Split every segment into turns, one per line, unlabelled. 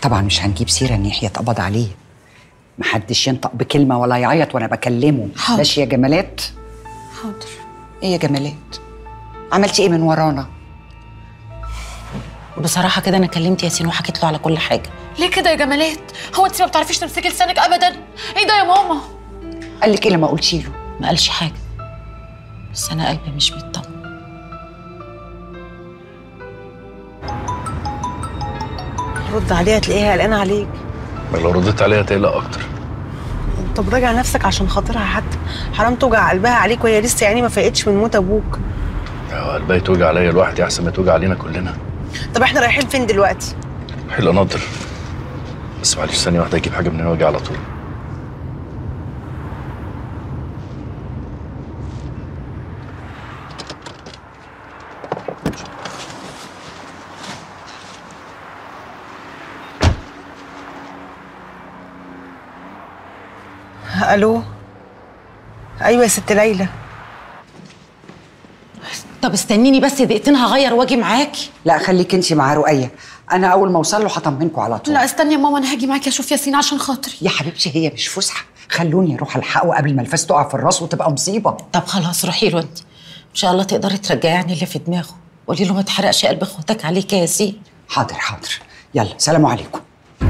طبعا مش هنجيب سيره ان يحيى اتقبض عليه محدش ينطق بكلمه ولا يعيط وانا بكلمه
حاضر.
ماشي يا جمالات
حاضر
ايه يا جمالات عملتي ايه من ورانا
بصراحه كده انا كلمت ياسين وحكيت له على كل حاجه
ليه كده يا جمالات هو انت ما بتعرفيش تمسكي لسانك ابدا ايه ده يا ماما
قال لك ايه لما قلتي له
ما قالش حاجه بس انا قلبي مش بيطمن
رد عليها تلاقيها قلقانه عليك
لو رديت عليها تقلق اكتر
طب راجع نفسك عشان خاطرها حتى حرام توجع قلبها عليك وهي لسه يعني ما فاقتش من موت ابوك
لو قلبها يتوجع عليا لوحدي احسن ما يتوجع علينا كلنا
طب احنا رايحين فين دلوقتي
حل انضر بس معلش ثانيه واحده اجيب حاجه من هنا واجي على طول
الو ايوه يا ست ليلى
طب استنيني بس دقيقتين هغير واجي معاكي
لا خليك انت مع رؤيه انا اول ما اوصل له هطمنكم على طول
لا استني يا ماما انا هاجي معاكي اشوف ياسين عشان خاطري
يا حبيبتي هي مش فسحه خلوني اروح الحقه قبل ما الفاس تقع في الراس وتبقى مصيبه
طب خلاص روحي له انت ان شاء الله تقدري ترجعي اللي في دماغه قولي له ما تحرقش قلب اخواتك عليك يا ياسين
حاضر حاضر يلا سلام عليكم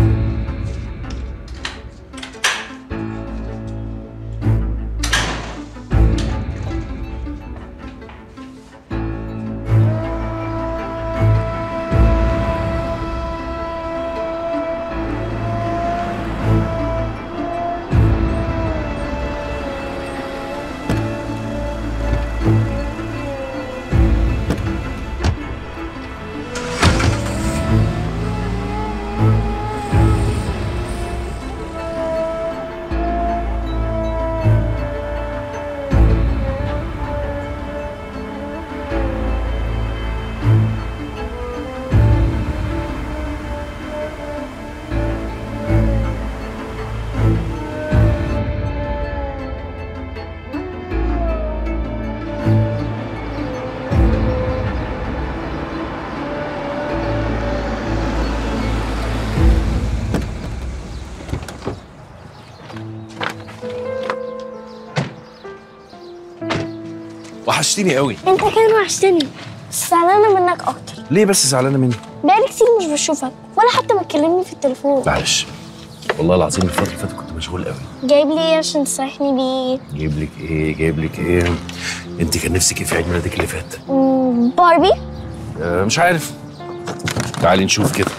وحشتيني قوي
انت كمان وحشتني بس زعلانه منك اكتر
ليه بس زعلانه مني
بقالي كتير مش بشوفك ولا حتى بتكلمني في التليفون
معلش والله العظيم الفتره اللي فاتت كنت مشغول قوي
جايب لي ايه عشان تصالحني بيه
جايب لك ايه جايب لك ايه انت كان نفسك ايه في عيد ميلادك اللي فات
مم، باربي
أه مش عارف تعالي نشوف كده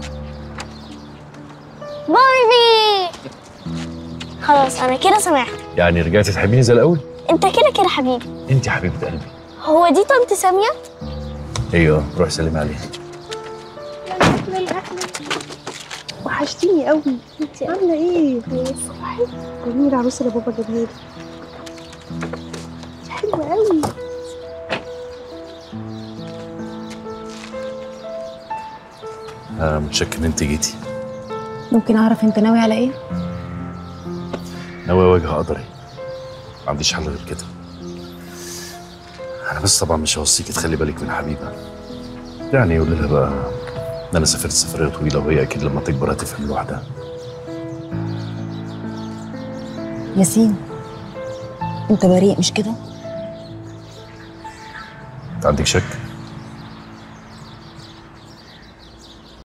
باربي خلاص انا كده سامحت
يعني رجعتي تحبيني زي الاول
انت كده كده حبيبي
انت يا حبيبه قلبي
هو دي طنط ساميه
ايوه روح سلمي عليها
وحشتيني قوي انت عامله ايه جميل العروسه اللي بابا جابها لي حلوه قوي
انا متشكر ان انت جيتي
ممكن اعرف انت ناوي على ايه
ناوي اواجه قدري ما عنديش حل غير كده انا بس طبعا مش هوصيكي تخلي بالك من حبيبه يعني يقول لها بقى ان انا سافرت سفريه طويله وهي اكيد لما تكبر هتفهم لوحدها
ياسين انت بريء مش كده
انت عندك شك